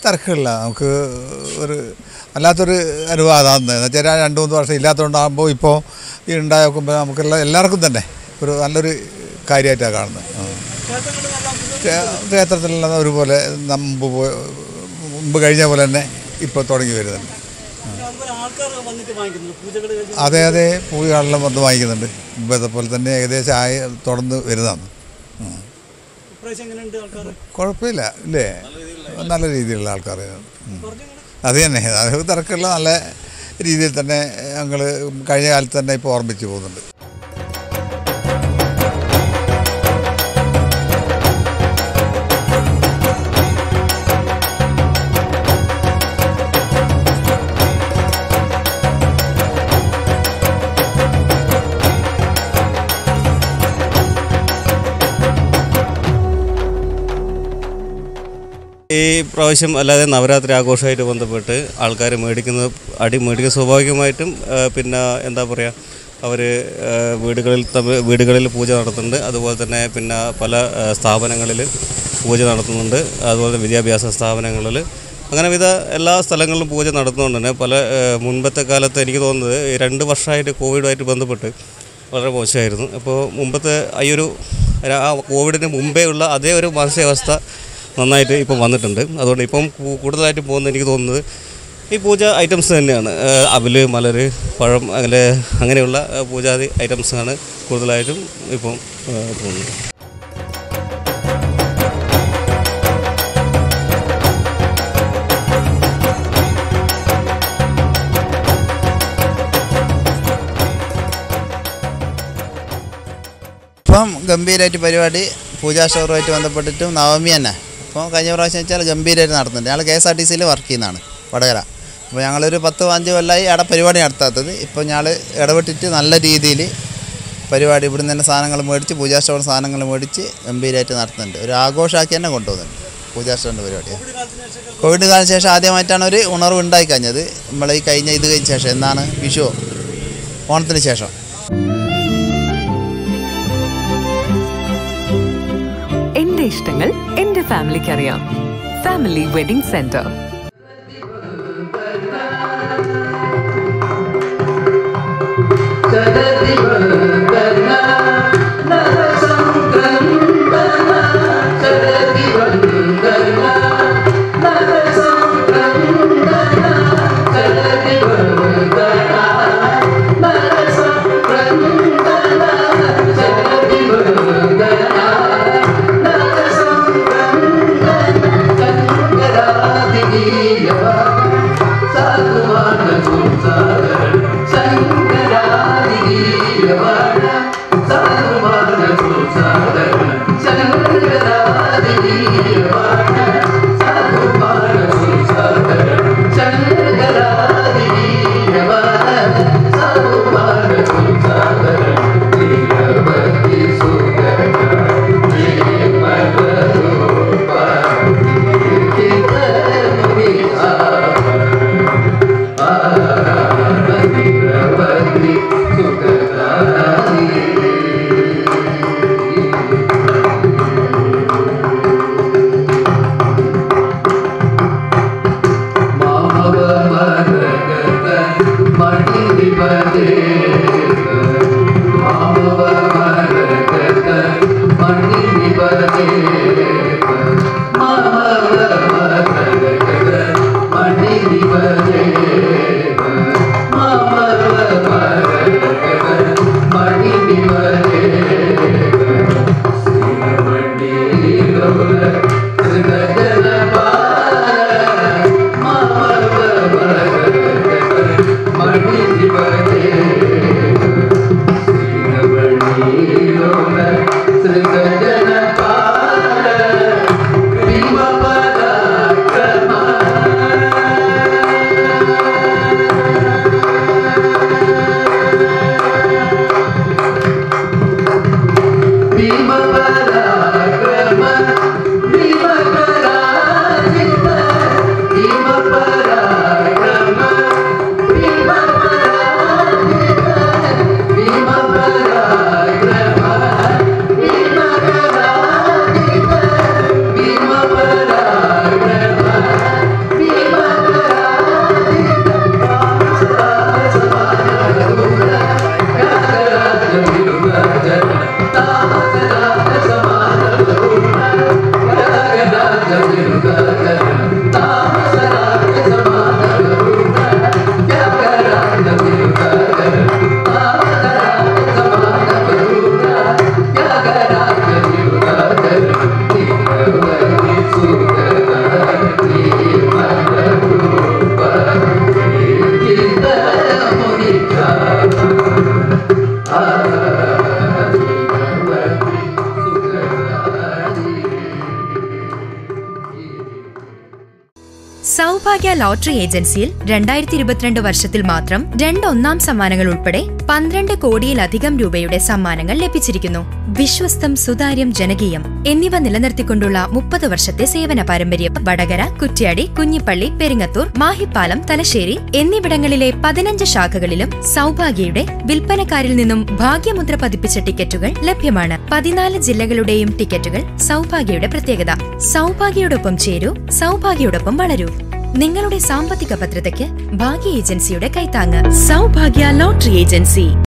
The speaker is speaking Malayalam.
തിരക്കില്ല നമുക്ക് ഒരു വല്ലാത്തൊരു അനുവാദമാണ് എന്ന് വെച്ചാൽ രണ്ട് മൂന്ന് വർഷം ഇല്ലാത്തതുകൊണ്ടാകുമ്പോൾ ഇപ്പോൾ ഈ ഉണ്ടായി നോക്കുമ്പോൾ നമുക്കെല്ലാം എല്ലാവർക്കും തന്നെ ഒരു നല്ലൊരു കാര്യമായിട്ടാണ് കാണുന്നത് ആ. ക്ഷേ- ക്ഷേത്രത്തിലെല്ലാം ഒരുപോലെ മുമ്പ് പോ- മുമ്പ് കഴിഞ്ഞ പോലെ തന്നെ ഇപ്പോൾ തുടങ്ങി വരുന്നുണ്ട് അതുപോലെ ആൾക്കാർ വന്നിട്ട് വാങ്ങിക്കുന്നു പൂജകൾ കഴിഞ്ഞ് അതെ അതെ പൂജകളെല്ലാം വന്ന് വാങ്ങിക്കുന്നുണ്ട് മുമ്പത്തെ പോലെ തന്നെ ഏകദേശം ആയി തുടർന്ന് വരുന്നതാണ് ഉം. ഇപ്രാവശ്യം എങ്ങനെയുണ്ട് ആൾക്കാർ കുഴപ്പമില്ല ഇല്ലേ നല്ല രീതിയിലുള്ള ആൾക്കാർ പറഞ്ഞു അത് തന്നെ അത് തിരക്കുള്ള നല്ല രീതിയിൽ തന്നെ ഞങ്ങൾ കഴിഞ്ഞ കാലത്ത് തന്നെ ഇപ്പോൾ ഓർമ്മിച്ച് പോകുന്നുണ്ട് ഈ പ്രാവശ്യം അല്ലാതെ നവരാത്രി ആഘോഷമായിട്ട് ബന്ധപ്പെട്ട് ആൾക്കാർ മേടിക്കുന്ന അടി മേടിക്കുന്ന സ്വാഭാവികമായിട്ടും ആ, പിന്നെ എന്താ പറയുക അവർ വീടുകളിൽ തമ്മിൽ വീടുകളിൽ പൂജ നടത്തുന്നുണ്ട് അതുപോലെ തന്നെ പിന്നെ പല സ്ഥാപനങ്ങളിൽ പൂജ നടത്തുന്നുണ്ട് അതുപോലെ തന്നെ വിദ്യാഭ്യാസ സ്ഥാപനങ്ങളിൽ അങ്ങനെ വിധ എല്ലാ സ്ഥലങ്ങളിലും പൂജ നടത്തുന്നുണ്ട് തന്നെ പല ആ, മുൻപത്തെ കാലത്ത് എനിക്ക് തോന്നുന്നത് ഈ രണ്ട് വർഷമായിട്ട് കോവിഡുമായിട്ട് ബന്ധപ്പെട്ട് വളരെ മോശമായിരുന്നു അപ്പോൾ മുമ്പത്തെ ഈ ഒരു ആ കോവിഡിന് മുമ്പേ ഉള്ള അതേ ഒരു മാനസികാവസ്ഥ നന്നായിട്ട് ഇപ്പം വന്നിട്ടുണ്ട് അതുകൊണ്ട് ഇപ്പം കൂ- കൂടുതലായിട്ട് പോകുന്നത് എനിക്ക് തോന്നുന്നത് ഈ പൂജ ഐറ്റംസ് തന്നെയാണ് ഏഹ് അവല് മലര് പഴം അങ്ങനെ അങ്ങനെയുള്ള ഏഹ് പൂജാതി ഐറ്റംസാണ് കൂടുതലായിട്ടും ഇപ്പം ഏഹ് പോകുന്നത് ഇപ്പം ഗംഭീരമായിട്ട് പരിപാടി പൂജാഷോറുമായിട്ട് ബന്ധപ്പെട്ടിട്ടും നവമി തന്നെ അപ്പോൾ കഴിഞ്ഞ പ്രാവശ്യം വെച്ചാൽ ഗംഭീരമായിട്ട് നടത്തുന്നുണ്ട് ഞങ്ങൾ കെ എസ് ആർ ടി സിയിൽ വർക്ക് ചെയ്യുന്നതാണ് വടകര അപ്പോൾ ഞങ്ങളൊരു പത്ത് പതിനഞ്ച് കൊല്ലമായി അവിടെ പരിപാടി നടത്താത്തത് ഇപ്പോൾ ഞങ്ങൾ ഇടപെട്ടിട്ട് നല്ല രീതിയിൽ പരിപാടി ഇവിടുന്ന് തന്നെ സാധനങ്ങൾ മേടിച്ച് പൂജാസ്റ്റോർ സാധനങ്ങൾ മേടിച്ച് ഗംഭീരമായിട്ട് നടത്തുന്നുണ്ട് ഒരു ആഘോഷമാക്കി തന്നെ കൊണ്ടുപോകുന്നുണ്ട് പൂജാസ്റ്റോറിൻ്റെ പരിപാടി കോവിഡ് കാലത്തിന് ശേഷം ആദ്യമായിട്ടാണ് ഒരു ഉണർവ് ഉണ്ടായി കഴിഞ്ഞത് നമ്മൾ ഈ കഴിഞ്ഞ ഇത് കഴിഞ്ഞ ശേഷം എന്നാണ് വിഷു ഓണത്തിന് ശേഷം എന്റെ ഇഷ്ടങ്ങൾ എന്റെ ഫാമിലിക്ക് അറിയാം ഫാമിലി വെഡിംഗ് സെന്റർ ിരി സൗഭാഗ്യ ലോട്ടറി ഏജൻസിയിൽ രണ്ടായിരത്തി ഇരുപത്തിരണ്ട് വർഷത്തിൽ മാത്രം രണ്ട് ഒന്നാം സമ്മാനങ്ങൾ ഉൾപ്പെടെ പന്ത്രണ്ട് കോടിയിലധികം രൂപയുടെ സമ്മാനങ്ങൾ ലഭിച്ചിരിക്കുന്നു വിശ്വസ്തം സുതാര്യം ജനകീയം എന്നിവ നിലനിർത്തിക്കൊണ്ടുള്ള മുപ്പത് വർഷത്തെ സേവന പാരമ്പര്യം വടകര കുറ്റ്യാടി കുഞ്ഞിപ്പള്ളി പെരിങ്ങത്തൂർ മാഹിപ്പാലം തലശ്ശേരി എന്നിവിടങ്ങളിലെ പതിനഞ്ച് ശാഖകളിലും സൗഭാഗ്യയുടെ വിൽപ്പനക്കാരിൽ നിന്നും ഭാഗ്യമുദ്ര പതിപ്പിച്ച ടിക്കറ്റുകൾ ലഭ്യമാണ് പതിനാല് ജില്ലകളുടെയും ടിക്കറ്റുകൾ സൗഭാഗ്യയുടെ പ്രത്യേകത സൗഭാഗ്യയോടൊപ്പം ചേരൂ സൗഭാഗ്യയോടൊപ്പം വളരൂ നിങ്ങളുടെ സാമ്പത്തിക ഭദ്രതയ്ക്ക് ഭാഗ്യ ഏജൻസിയുടെ കൈത്താങ്ങ് സൗഭാഗ്യ ലോട്ടറി ഏജൻസി